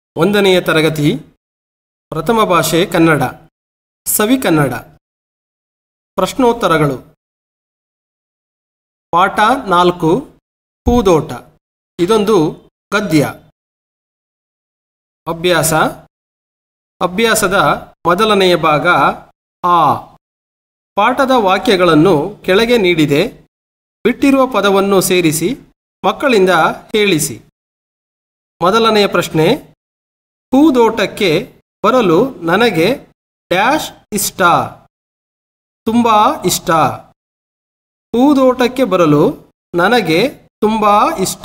ಒಂದನೆಯ ತರಗತಿ ಪ್ರಥಮ ಭಾಷೆ ಕನ್ನಡ ಸವಿ ಕನ್ನಡ ಪ್ರಶ್ನೋತ್ತರಗಳು ಪಾಠ ನಾಲ್ಕು ಹೂದೋಟ ಇದೊಂದು ಗದ್ಯ ಅಭ್ಯಾಸ ಅಭ್ಯಾಸದ ಮೊದಲನೆಯ ಭಾಗ ಆ ಪಾಠದ ವಾಕ್ಯಗಳನ್ನು ಕೆಳಗೆ ನೀಡಿದೆ ಬಿಟ್ಟಿರುವ ಪದವನ್ನು ಸೇರಿಸಿ ಮಕ್ಕಳಿಂದ ಹೇಳಿಸಿ ಮೊದಲನೆಯ ಪ್ರಶ್ನೆ ಹೂದೋಟಕ್ಕೆ ಬರಲು ನನಗೆ ಡ್ಯಾಶ್ ಇಷ್ಟ ತುಂಬ ಇಷ್ಟ ಹೂದೋಟಕ್ಕೆ ಬರಲು ನನಗೆ ತುಂಬ ಇಷ್ಟ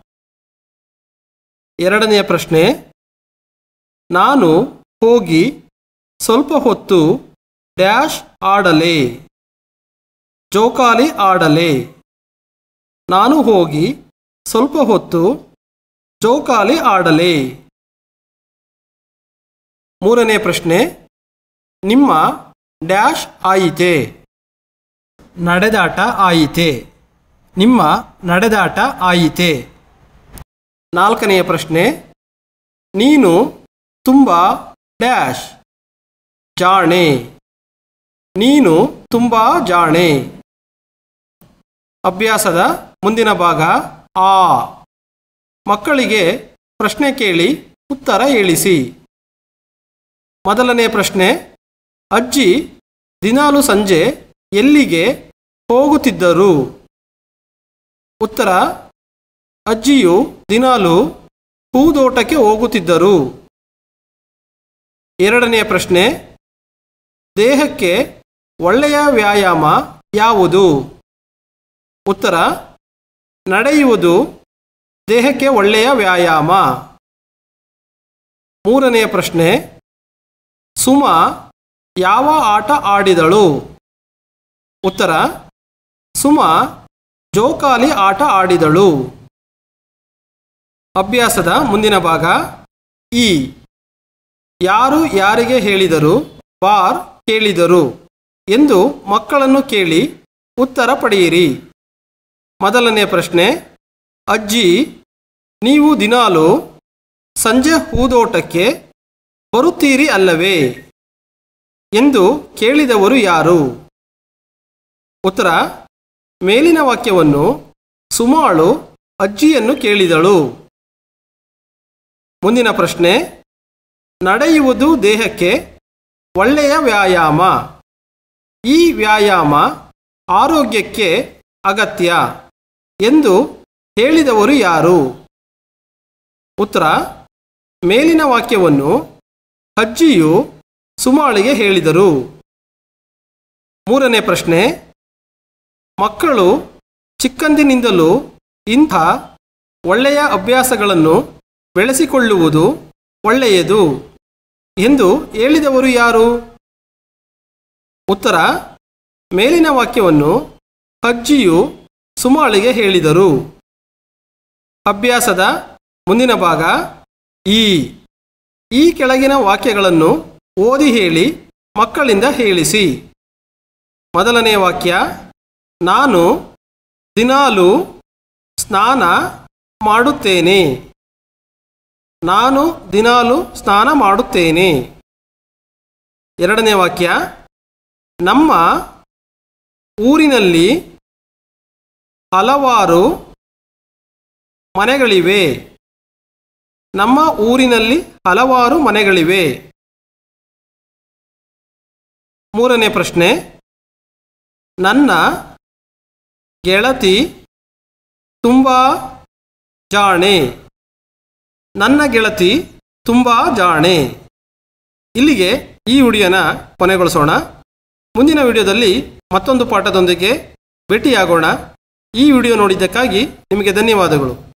ಎರಡನೆಯ ಪ್ರಶ್ನೆ ನಾನು ಹೋಗಿ ಸ್ವಲ್ಪ ಹೊತ್ತು ಡ್ಯಾಶ್ ಆಡಲೆ ಜೋಕಾಲಿ ಆಡಲೆ ನಾನು ಹೋಗಿ ಸ್ವಲ್ಪ ಹೊತ್ತು ಜೋಕಾಲಿ ಆಡಲೆ ಮೂರನೇ ಪ್ರಶ್ನೆ ನಿಮ್ಮ ಡ್ಯಾಶ್ ಆಯಿತೆ ನಡೆದಾಟ ಆಯಿತೆ ನಿಮ್ಮ ನಡೆದಾಟ ಆಯಿತೆ ನಾಲ್ಕನೆಯ ಪ್ರಶ್ನೆ ನೀನು ತುಂಬ ಡ್ಯಾಶ್ ಜಾಣೆ ನೀನು ತುಂಬ ಜಾಣೆ ಅಭ್ಯಾಸದ ಮುಂದಿನ ಭಾಗ ಆ ಮಕ್ಕಳಿಗೆ ಪ್ರಶ್ನೆ ಕೇಳಿ ಉತ್ತರ ಹೇಳಿಸಿ ಮೊದಲನೇ ಪ್ರಶ್ನೆ ಅಜ್ಜಿ ದಿನಾಲು ಸಂಜೆ ಎಲ್ಲಿಗೆ ಹೋಗುತ್ತಿದ್ದರು ಉತ್ತರ ಅಜ್ಜಿಯು ದಿನಾಲು ಹೂದೋಟಕ್ಕೆ ಹೋಗುತ್ತಿದ್ದರು ಎರಡನೆಯ ಪ್ರಶ್ನೆ ದೇಹಕ್ಕೆ ಒಳ್ಳೆಯ ವ್ಯಾಯಾಮ ಯಾವುದು ಉತ್ತರ ನಡೆಯುವುದು ದೇಹಕ್ಕೆ ಒಳ್ಳೆಯ ವ್ಯಾಯಾಮ ಮೂರನೆಯ ಪ್ರಶ್ನೆ ಸುಮ ಯಾವ ಆಟ ಆಡಿದಳು ಉತ್ತರ ಸುಮ ಜೋಕಾಲಿ ಆಟ ಆಡಿದಳು ಅಭ್ಯಾಸದ ಮುಂದಿನ ಭಾಗ ಈ ಯಾರು ಯಾರಿಗೆ ಹೇಳಿದರು ಬಾರ್ ಕೇಳಿದರು ಎಂದು ಮಕ್ಕಳನ್ನು ಕೇಳಿ ಉತ್ತರ ಪಡೆಯಿರಿ ಮೊದಲನೇ ಪ್ರಶ್ನೆ ಅಜ್ಜಿ ನೀವು ದಿನಾಲು ಸಂಜೆ ಹೂದೋಟಕ್ಕೆ ಬರುತ್ತೀರಿ ಅಲ್ಲವೇ ಎಂದು ಕೇಳಿದವರು ಯಾರು ಉತ್ತರ ಮೇಲಿನ ವಾಕ್ಯವನ್ನು ಸುಮಾಳು ಅಜ್ಜಿಯನ್ನು ಕೇಳಿದಳು ಮುಂದಿನ ಪ್ರಶ್ನೆ ನಡೆಯುವುದು ದೇಹಕ್ಕೆ ಒಳ್ಳೆಯ ವ್ಯಾಯಾಮ ಈ ವ್ಯಾಯಾಮ ಆರೋಗ್ಯಕ್ಕೆ ಅಗತ್ಯ ಎಂದು ಹೇಳಿದವರು ಯಾರು ಉತ್ತರ ಮೇಲಿನ ವಾಕ್ಯವನ್ನು ಅಜ್ಜಿಯು ಸುಮಾಳಿಗೆ ಹೇಳಿದರು ಮೂರನೇ ಪ್ರಶ್ನೆ ಮಕ್ಕಳು ಚಿಕ್ಕಂದಿನಿಂದಲೂ ಇಂಥ ಒಳ್ಳೆಯ ಅಭ್ಯಾಸಗಳನ್ನು ಬೆಳೆಸಿಕೊಳ್ಳುವುದು ಒಳ್ಳೆಯದು ಎಂದು ಹೇಳಿದವರು ಯಾರು ಉತ್ತರ ಮೇಲಿನ ವಾಕ್ಯವನ್ನು ಅಜ್ಜಿಯು ಸುಮಾಳಿಗೆ ಹೇಳಿದರು ಅಭ್ಯಾಸದ ಮುಂದಿನ ಭಾಗ ಈ ಈ ಕೆಳಗಿನ ವಾಕ್ಯಗಳನ್ನು ಓದಿ ಹೇಳಿ ಮಕ್ಕಳಿಂದ ಹೇಳಿಸಿ ಮೊದಲನೆಯ ವಾಕ್ಯ ನಾನು ದಿನಾಲು ಸ್ನಾನ ಮಾಡುತ್ತೇನೆ ನಾನು ದಿನಾಲು ಸ್ನಾನ ಮಾಡುತ್ತೇನೆ ಎರಡನೇ ವಾಕ್ಯ ನಮ್ಮ ಊರಿನಲ್ಲಿ ಹಲವಾರು ಮನೆಗಳಿವೆ ನಮ್ಮ ಊರಿನಲ್ಲಿ ಹಲವಾರು ಮನೆಗಳಿವೆ ಮೂರನೇ ಪ್ರಶ್ನೆ ನನ್ನ ಗೆಳತಿ ತುಂಬ ಜಾಣೆ ನನ್ನ ಗೆಳತಿ ತುಂಬ ಜಾಣೆ ಇಲ್ಲಿಗೆ ಈ ವಿಡಿಯೋನ ಕೊನೆಗೊಳಿಸೋಣ ಮುಂದಿನ ವಿಡಿಯೋದಲ್ಲಿ ಮತ್ತೊಂದು ಪಾಠದೊಂದಿಗೆ ಭೇಟಿಯಾಗೋಣ ಈ ವಿಡಿಯೋ ನೋಡಿದ್ದಕ್ಕಾಗಿ ನಿಮಗೆ ಧನ್ಯವಾದಗಳು